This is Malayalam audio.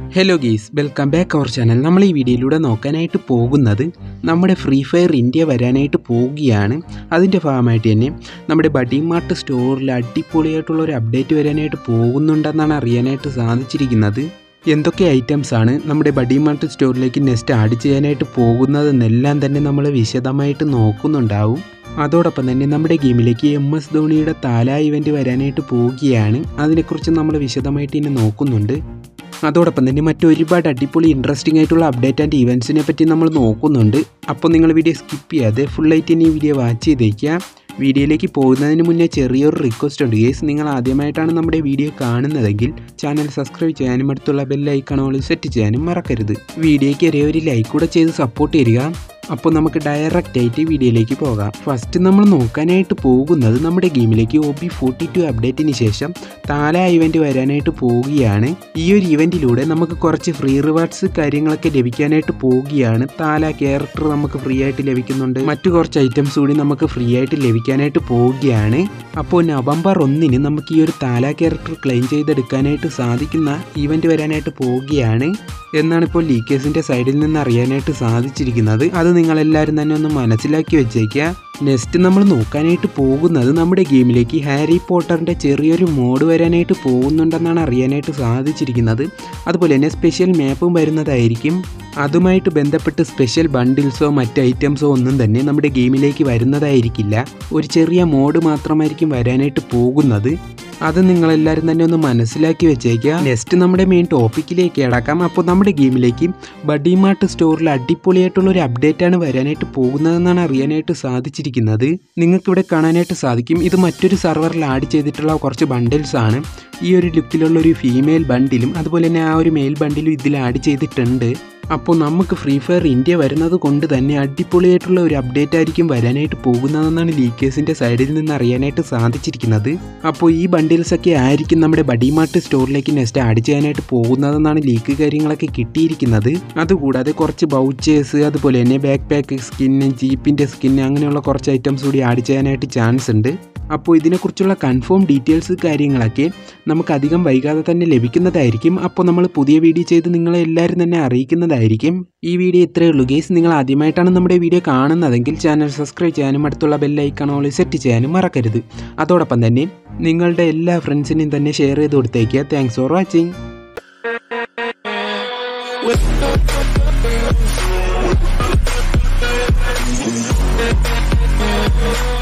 hello guys welcome back our channel നമ്മൾ ഈ വീഡിയോയിലൂടെ നോക്കാനായിട്ട് പോകുന്നത് നമ്മുടെ ഫ്രീ ഫയർ ഇന്ത്യ വരാനായിട്ട് പോവുകയാണ് അതിൻ്റെ ഭാഗമായിട്ട് തന്നെ നമ്മുടെ ബഡി മാർട്ട് സ്റ്റോറിൽ അടിപൊളിയായിട്ടുള്ള ഒരു അപ്ഡേറ്റ് വരാനായിട്ട് പോകുന്നുണ്ടെന്നാണ് അറിയാനായിട്ട് സാധിച്ചിരിക്കുന്നത് എന്തൊക്കെ ഐറ്റംസ് ആണ് നമ്മുടെ ബഡി മാർട്ട് സ്റ്റോറിലേക്ക് നെക്സ്റ്റ് ആഡ് ചെയ്യാനായിട്ട് പോകുന്നതെന്നെല്ലാം തന്നെ നമ്മൾ വിശദമായിട്ട് നോക്കുന്നുണ്ടാവും അതോടൊപ്പം തന്നെ നമ്മുടെ ഗെയിമിലേക്ക് എം എസ് ധോണിയുടെ താല ഇവൻറ്റ് വരാനായിട്ട് പോവുകയാണ് അതിനെക്കുറിച്ച് നമ്മൾ വിശദമായിട്ട് ഇനി നോക്കുന്നുണ്ട് അതോടൊപ്പം തന്നെ മറ്റൊരുപാട് അടിപൊളി ഇൻട്രസ്റ്റിംഗ് ആയിട്ടുള്ള അപ്ഡേറ്റ് ആൻഡ് ഇവൻസിനെ പറ്റി നമ്മൾ നോക്കുന്നുണ്ട് അപ്പോൾ നിങ്ങൾ വീഡിയോ സ്കിപ്പ് ചെയ്യാതെ ഫുള്ളായിട്ട് തന്നെ ഈ വീഡിയോ വാച്ച് ചെയ്തേക്കുക വീഡിയോയിലേക്ക് പോകുന്നതിന് മുന്നേ ചെറിയൊരു റിക്വസ്റ്റ് ഉണ്ട് ഗേസ് നിങ്ങൾ ആദ്യമായിട്ടാണ് നമ്മുടെ വീഡിയോ കാണുന്നതെങ്കിൽ ചാനൽ സബ്സ്ക്രൈബ് ചെയ്യാനും അടുത്തുള്ള ബെല്ലൈക്കണോൾ സെറ്റ് ചെയ്യാനും മറക്കരുത് വീഡിയോയ്ക്ക് ഒരേ ഒരു ലൈക്ക് കൂടെ ചെയ്ത് സപ്പോർട്ട് ചെയ്യുക അപ്പോൾ നമുക്ക് ഡയറക്റ്റ് ആയിട്ട് വീഡിയോയിലേക്ക് പോകാം ഫസ്റ്റ് നമ്മൾ നോക്കാനായിട്ട് പോകുന്നത് നമ്മുടെ ഗെയിമിലേക്ക് ഒ ബി ഫോർട്ടി ടു അപ്ഡേറ്റിന് ശേഷം താല ഇവൻറ്റ് വരാനായിട്ട് പോവുകയാണ് ഈ ഒരു ഇവൻറ്റിലൂടെ നമുക്ക് കുറച്ച് ഫ്രീ റിവാർഡ്സ് കാര്യങ്ങളൊക്കെ ലഭിക്കാനായിട്ട് പോവുകയാണ് താല ക്യാരക്ടർ നമുക്ക് ഫ്രീ ആയിട്ട് ലഭിക്കുന്നുണ്ട് മറ്റു കുറച്ച് ഐറ്റംസ് കൂടി നമുക്ക് ഫ്രീ ആയിട്ട് ലഭിക്കാനായിട്ട് പോവുകയാണ് അപ്പോൾ നവംബർ ഒന്നിന് നമുക്ക് ഈ ഒരു താല ക്യാരക്ടർ ക്ലെയിം ചെയ്തെടുക്കാനായിട്ട് സാധിക്കുന്ന ഇവൻറ്റ് വരാനായിട്ട് പോവുകയാണ് എന്നാണ് ഇപ്പോൾ ലീക്കേഴ്സിൻ്റെ സൈഡിൽ നിന്ന് അറിയാനായിട്ട് സാധിച്ചിരിക്കുന്നത് അത് നിങ്ങളെല്ലാവരും തന്നെ ഒന്ന് മനസ്സിലാക്കി വെച്ചേക്കുക നെക്സ്റ്റ് നമ്മൾ നോക്കാനായിട്ട് പോകുന്നത് നമ്മുടെ ഗെയിമിലേക്ക് ഹാരി പോട്ടറിൻ്റെ ചെറിയൊരു മോഡ് വരാനായിട്ട് പോകുന്നുണ്ടെന്നാണ് അറിയാനായിട്ട് സാധിച്ചിരിക്കുന്നത് അതുപോലെ തന്നെ സ്പെഷ്യൽ മാപ്പും വരുന്നതായിരിക്കും അതുമായിട്ട് ബന്ധപ്പെട്ട് സ്പെഷ്യൽ ബണ്ടിൽസോ മറ്റ് ഐറ്റംസോ ഒന്നും തന്നെ നമ്മുടെ ഗെയിമിലേക്ക് വരുന്നതായിരിക്കില്ല ഒരു ചെറിയ മോഡ് മാത്രമായിരിക്കും വരാനായിട്ട് പോകുന്നത് അത് നിങ്ങളെല്ലാവരും തന്നെ ഒന്ന് മനസ്സിലാക്കി വെച്ചേക്കുക നെക്സ്റ്റ് നമ്മുടെ മെയിൻ ടോപ്പിക്കിലേക്ക് കിടക്കാം അപ്പോൾ നമ്മുടെ ഗെയിമിലേക്ക് ബഡിമാർട്ട് സ്റ്റോറിൽ അടിപൊളിയായിട്ടുള്ള ഒരു അപ്ഡേറ്റ് ആണ് വരാനായിട്ട് പോകുന്നതെന്നാണ് അറിയാനായിട്ട് സാധിച്ചിരിക്കുന്നത് നിങ്ങൾക്ക് ഇവിടെ കാണാനായിട്ട് സാധിക്കും ഇത് മറ്റൊരു സെർവറിൽ ആഡ് ചെയ്തിട്ടുള്ള കുറച്ച് ബണ്ടിൽസ് ആണ് ഈ ഒരു ലുക്കിലുള്ള ഒരു ഫീമെയിൽ ബണ്ടിലും അതുപോലെ തന്നെ ആ ഒരു മെയിൽ ബണ്ടിലും ഇതിൽ ആഡ് ചെയ്തിട്ടുണ്ട് അപ്പോൾ നമുക്ക് ഫ്രീ ഫയർ ഇന്ത്യ വരുന്നത് കൊണ്ട് തന്നെ അടിപൊളിയായിട്ടുള്ള ഒരു അപ്ഡേറ്റ് ആയിരിക്കും വരാനായിട്ട് പോകുന്നതെന്നാണ് ലീക്കേഴ്സിൻ്റെ സൈഡിൽ നിന്ന് അറിയാനായിട്ട് സാധിച്ചിരിക്കുന്നത് അപ്പോൾ ഈ ബണ്ടിൽസ് ഒക്കെ ആയിരിക്കും നമ്മുടെ ബഡിമാർട്ട് സ്റ്റോറിലേക്ക് നെക്സ്റ്റ് ആഡ് ചെയ്യാനായിട്ട് പോകുന്നതെന്നാണ് ലീക്ക് കാര്യങ്ങളൊക്കെ കിട്ടിയിരിക്കുന്നത് അതുകൂടാതെ കുറച്ച് ബൗച്ചേഴ്സ് അതുപോലെ തന്നെ ബാക്ക് പാക്ക് സ്കിന്ന് ജീപ്പിൻ്റെ സ്കിന്ന് അങ്ങനെയുള്ള കുറച്ച് ഐറ്റംസ് കൂടി ആഡ് ചെയ്യാനായിട്ട് ചാൻസ് ഉണ്ട് അപ്പോൾ ഇതിനെക്കുറിച്ചുള്ള കൺഫേം ഡീറ്റെയിൽസ് കാര്യങ്ങളൊക്കെ നമുക്ക് അധികം വൈകാതെ തന്നെ ലഭിക്കുന്നതായിരിക്കും അപ്പോൾ നമ്മൾ പുതിയ വീഡിയോ ചെയ്ത് നിങ്ങളെ എല്ലാവരും തന്നെ അറിയിക്കുന്നതായിരിക്കും ഈ വീഡിയോ ഇത്രയേ ഉള്ളൂ ഗേസ് നിങ്ങൾ ആദ്യമായിട്ടാണ് നമ്മുടെ വീഡിയോ കാണുന്നതെങ്കിൽ ചാനൽ സബ്സ്ക്രൈബ് ചെയ്യാനും അടുത്തുള്ള ബെല്ലൈക്കണോൾ സെറ്റ് ചെയ്യാനും മറക്കരുത് അതോടൊപ്പം തന്നെ നിങ്ങളുടെ എല്ലാ ഫ്രണ്ട്സിനെയും തന്നെ ഷെയർ ചെയ്ത് കൊടുത്തേക്കുക താങ്ക്സ് ഫോർ വാച്ചിങ് With